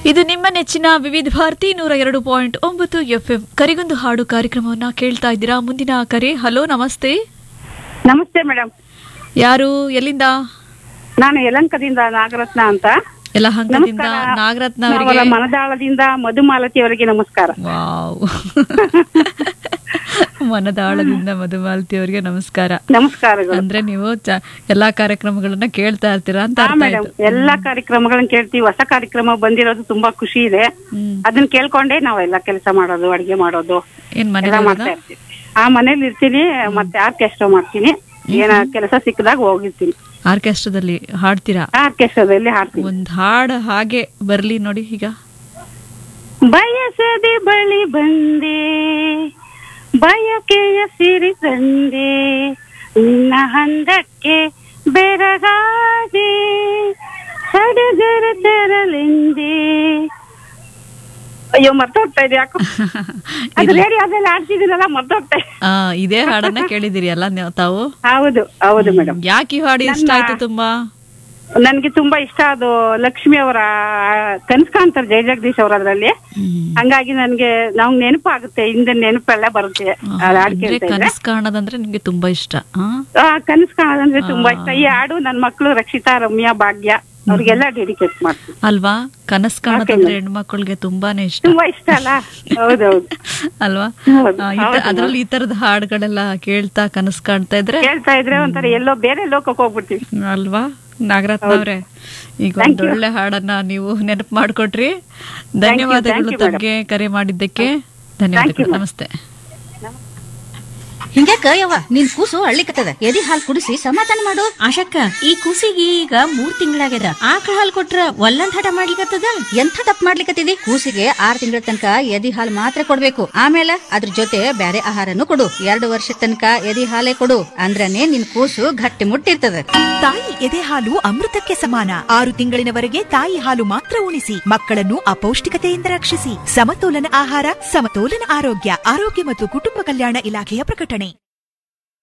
ಇದು ನಿಮ್ಮ ನೆಚ್ಚಿನ ವಿವಿಧ ಭಾರತಿ ನೂರ ಎರಡು ಪಾಯಿಂಟ್ ಒಂಬತ್ತು ಎಫ್ಎಂ ಕರಿಗೊಂದು ಹಾಡು ಕಾರ್ಯಕ್ರಮವನ್ನ ಕೇಳ್ತಾ ಇದ್ದೀರಾ ಮುಂದಿನ ಕರೆ ಹಲೋ ನಮಸ್ತೆ ನಮಸ್ತೆ ಮೇಡಮ್ ಯಾರು ಎಲ್ಲಿಂದ ನಾನು ಯಲಂಕದಿಂದ ನಾಗರತ್ನ ಅಂತ ಯಲಹಂಕದಿಂದ ನಮಸ್ಕಾರ. ನಾಗರತ್ನ ನಾವಲ್ಲ ಅವರಿಗೆ ಮನದಾಳದಿಂದ ಮಧುಮಾಲತಿ ಅವರಿಗೆ ನಮಸ್ಕಾರ ವಾವ್ ಮನದಾಳದಿಂದ ಮಧುಮಾಲತಿ ಅವರಿಗೆ ನಮಸ್ಕಾರ ನಮಸ್ಕಾರಗಳು ಅಂದ್ರೆ ನೀವು ಚ- ಎಲ್ಲಾ ಕಾರ್ಯಕ್ರಮಗಳನ್ನ ಕೇಳ್ತಾ ಇರ್ತೀರಾ ಅಂತ ಹಾ ಅರ್ಥ ಮೇಡಮ್ ಆಯ್ತು ಎಲ್ಲಾ ಕಾರ್ಯಕ್ರಮಗಳನ್ನ ಕೇಳ್ತೀವಿ ಹೊಸ ಕಾರ್ಯಕ್ರಮ ಬಂದಿರೋದು ತುಂಬಾ ಖುಷಿ ಇದೆ ಹ್ಮ್ ಅದನ್ನ ಕೇಳ್ಕೊಂಡೇ ನಾವೆಲ್ಲ ಕೆಲಸ ಮಾಡೋದು ಅಡಿಗೆ ಮಾಡೋದು ಏನ್ ಮನೆ ಎಲ್ಲ ಮಾಡ್ತಾ ಇರ್ತೀವಿ ಆ ಮನೇಲಿ ಇರ್ತೀನಿ ಮತ್ತೆ ಆರ್ಕೆಸ್ಟ್ರಾ ಮಾಡ್ತೀನಿ ಏನ ಕೆಲಸ ಸಿಕ್ಕದಾಗ ಹೋಗಿರ್ತೀನಿ ಆರ್ಕೆಸ್ಟ್ರಾದಲ್ಲಿ ಹಾಡ್ತೀರಾ ಆರ್ಕೆಸ್ಟ್ರಾದಲ್ಲಿ ಹಾಡ್ತೀನಿ ಒಂದ್ ಹಾಡು ಹಾಗೆ ಬರ್ಲಿ ನೋಡಿ ಈಗ ಬಯಸದೆ ಬಳಿ ಬಂದೆ ಬಯಕೆಯ ಸಿರಿ ತಂದೆ ನಿನ್ನ ಹಂದಕ್ಕೆ ಬೆರಗಾದೆ ಸಡಗರ ತೆರಲೆಂದೆ ಅಯ್ಯೋ ಮರ್ತೋಗ್ತಾ ಇದೆ ಯಾಕೋ ಅದು ರೇಡಿಯೋದಲ್ಲಿ ಆಡ್ತಿದ್ದೀನಲ್ಲ ಮರ್ತೋಗ್ತಾ ಇದೆ. ಆ ಇದೇ ಹಾಡನ್ನ ಕೇಳಿದಿರಿ ಅಲ್ಲ ನೀವು ತಾವು ಹೌದು ಹೌದು ಮೇಡಮ್ ಯಾಕೆ ಈ ಹಾಡು ಇಷ್ಟ ಆಯ್ತು ತುಂಬಾ ನನ್ಗೆ ತುಂಬಾ ಇಷ್ಟ ಅದು ಲಕ್ಷ್ಮಿ ಅವರ ಕನ್ಸ್ ಕಾಣ್ತಾರೆ ಜಯ ಜಗದೀಶ್ ಅವ್ರ ಅದ್ರಲ್ಲಿ ಹಂಗಾಗಿ ನನ್ಗೆ ನಾವು ನೆನಪಾಗುತ್ತೆ ಹಿಂದೆ ನೆನಪೆಲ್ಲ ಬರುತ್ತೆ ಅದ್ ಹಾಡ್ ಅಂದ್ರೆ ಕೇಳ್ತಾ ಇದ್ರೆ ಕನಸು ಕಾಣೋದಂದ್ರೆ ನಿಮ್ಗೆ ತುಂಬಾ ಇಷ್ಟ ಆ? ಆ, ಕನಸ್ ಕಾಣೋದಂದ್ರೆ ತುಂಬಾ ಇಷ್ಟ ಈ ಹಾಡು ನನ್ ಮಕ್ಳು ರಕ್ಷಿತಾ ರಮ್ಯಾ ಭಾಗ್ಯ ಅವ್ರಿಗೆಲ್ಲ ಡೆಡಿಕೇಟ್ ಮಾಡ್ತೀನಿ ಅಲ್ವಾ ಕನಸು ಕಾಣೋದಂದ್ರೆ ಹೆಣ್ಮಕ್ಳಿಗೆ ತುಂಬಾನೇ ಇಷ್ಟ ತುಂಬಾ ಇಷ್ಟ ಅಲ್ಲ ಹೌದೌದು ಅಲ್ವಾ ಹೌದು, ಆ, ಈ ತ- ಅದ್ರಲ್ಲಿ ಈ ತರದ ಹಾಡುಗಳೆಲ್ಲ ಕೇಳ್ತಾ ಕನಸು ಕಾಣ್ತಾ ಇದ್ರೆ ಕೇಳ್ತಾ ಇದ್ರೆ ಒಂಥರ ಎಲ್ಲೋ ಬೇರೆ ಲೋಕಕ್ಕೆ ಹೋಗ್ಬಿಡ್ತೀವಿ ಅಲ್ವಾ ನಾಗರತ್ನ ಅವ್ರೆ ಈಗ ಒಂದ್ ಒಳ್ಳೆ ಹಾಡನ್ನ ನೀವು ನೆನಪು ಮಾಡ್ಕೊಟ್ರಿ ಧನ್ಯವಾದಗಳು thank you, ತಮ್ಗೆ ಕರೆ ಮಾಡಿದ್ದಕ್ಕೆ ಧನ್ಯವಾದಗಳು ನಮಸ್ತೆ ಹಿಂಗ್ಯಾಕ ಯವ್ವ ನಿನ್ ಕೂಸು ಅಳ್ಳಿಕತ್ತದ ಎದಿ ಹಾಲ್ ಕುಡಿಸಿ ಸಮಾಧಾನ ಮಾಡು ಆಶಕ್ಕ ಈ ಕೂಸಿಗೆ ಈಗ ಮೂರ್ ತಿಂಗಳಾಗ್ಯದ ಆಕಳ ಹಾಲ್ ಕೊಟ್ರ ಒಲ್ಲಂದ್ ಹಠ ಮಾಡ್ಲಿಕತ್ತದ ಎಂಥ ತಪ್ಪು ಮಾಡ್ಲಿಕತ್ತಿದಿ ಕೂಸಿಗೆ ಆರ್ ತಿಂಗಳ ತನಕ ಎದಿ ಹಾಲ್ ಮಾತ್ರ ಕೊಡ್ಬೇಕು ಆಮೇಲೆ ಅದ್ರ ಜೊತೆ ಬ್ಯಾರೆ ಆಹಾರನು ಕೊಡು ಎರಡು ವರ್ಷ ತನಕ ಎದಿ ಹಾಲೇ ಕೊಡು ಅಂದ್ರನೇ ನಿನ್ ಕೂಸು ಗಟ್ಟಿ ಮುಟ್ಟಿರ್ತದ ತಾಯಿ ಎದೆ ಹಾಲು ಅಮೃತಕ್ಕೆ ಸಮಾನ ಆರು ತಿಂಗಳಿನವರೆಗೆ ತಾಯಿ ಹಾಲು ಮಾತ್ರ ಉಣಿಸಿ ಮಕ್ಕಳನ್ನು ಅಪೌಷ್ಟಿಕತೆಯಿಂದ ರಕ್ಷಿಸಿ ಸಮತೋಲನ ಆಹಾರ ಸಮತೋಲನ ಆರೋಗ್ಯ ಆರೋಗ್ಯ ಮತ್ತು ಕುಟುಂಬ ಕಲ್ಯಾಣ ಇಲಾಖೆಯ ಪ್ರಕಟಣೆ